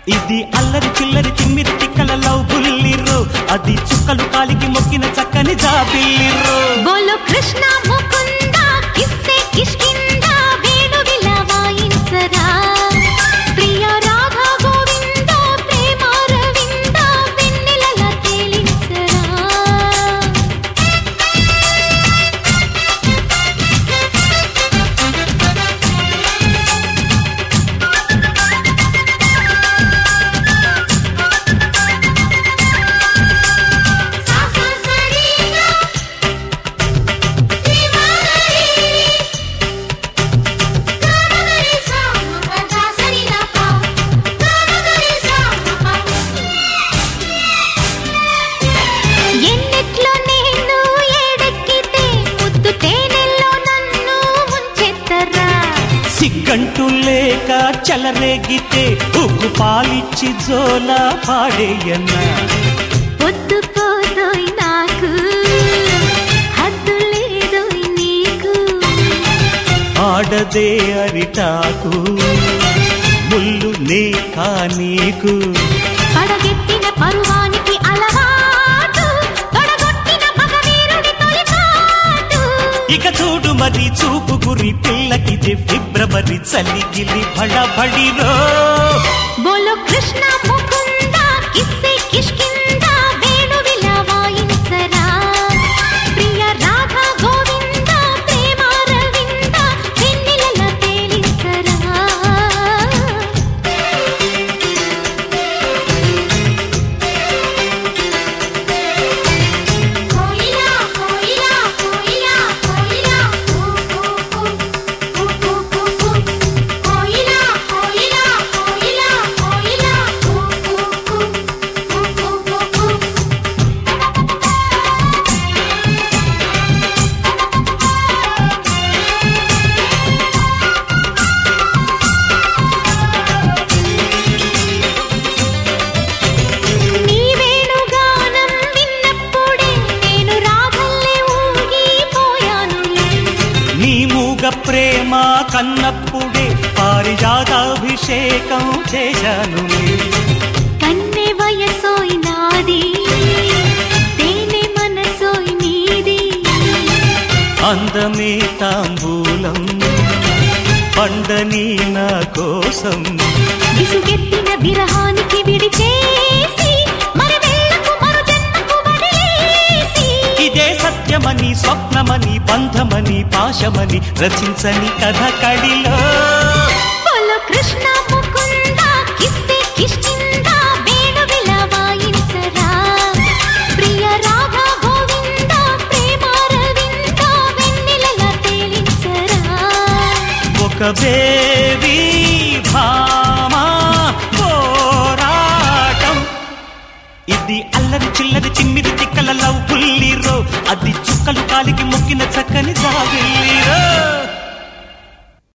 ఇది అల్లరి చిల్లరి తిమ్మిరి తిక్కల లవ్ బుల్లిర్రు అది చుక్కలు కాలికి మొక్కిన చక్కని జాబిల్లిర్రు బోలో కృష్ణ ముకుంద కిస్సే కిష్కింద వేణువిల వాయించరా ప్రియ రాధా గోవింద ప్రేమ రవింద వెన్నెలల తేలించరా ఎన్నెట్లో నేను ఏడెక్కితే ముద్దు తేనెల్లో నన్ను ముంచెత్తరా సిగ్గంటూ లేక చలరేగితే ఉగ్గు పాలిచ్చి జోల పాడేయన్నా పొద్దు పోదోయ్ నాకు హద్దు లేదోయ్ నీకు ఆడదే అరిటాకు ముళ్ళు నే కానీకు పడగెత్తిన పరువానికి అలవాటు తొడగొట్టిన మగవీరుడి తొలిపాటు ఇక చూడు మరి చూపు గురి పిల్లకిది ఫిబ్రవరి చలిగిలి బడబడిరో బోలో కృష్ణ ముకుంద కిస్సే కిష్కింద వేణువిల వాయించరా ప్రియ రాధా గోవింద ప్రేమ రవింద వెన్నెలల తేలించరా కోయిలా కోయిలా కోయిలా కోయిలా కూ కూ కూ కూ కూ కూ కూ కోయిలా కోయిలా కోయిలా కోయిలా కూ కూ కూ కూ కూ కూ కూ నీ వేణుగానం విన్నప్పుడే నేను రాగల్లే ఊగిపోయానులే నీ మూగ ప్రేమ కన్నప్పుడే పారిజాతాభిషేకం చేశాను కన్నె వయసోయ్ నాది తేనె మనసోయ్ నీది అందమే తాంబూలం పండని నా కోసం విసుగెత్తిన విరహానికి విడిచేసి మరి వెళ్ళకు మరు జన్మకు వదిలేసి ఇదే సత్యమని స్వప్నమని బంధమని పాశమని రచించని కథ కడిలో బోలో కృష్ణ ముకుంద కిస్సే కిష్కింద వేణువిల వాయించరా ప్రియ రాధా గోవింద ప్రేమ రవింద వెన్నెలల తేలించరా ఒక బేబీ భామా పోరాటం ఇది అల్లరి చిల్లరి చిమ్మిరి తిక్కల లవ్ పుల్లిరో అది చుక్కలు కాలికి మొక్కిన చక్కని జాబిల్లిరో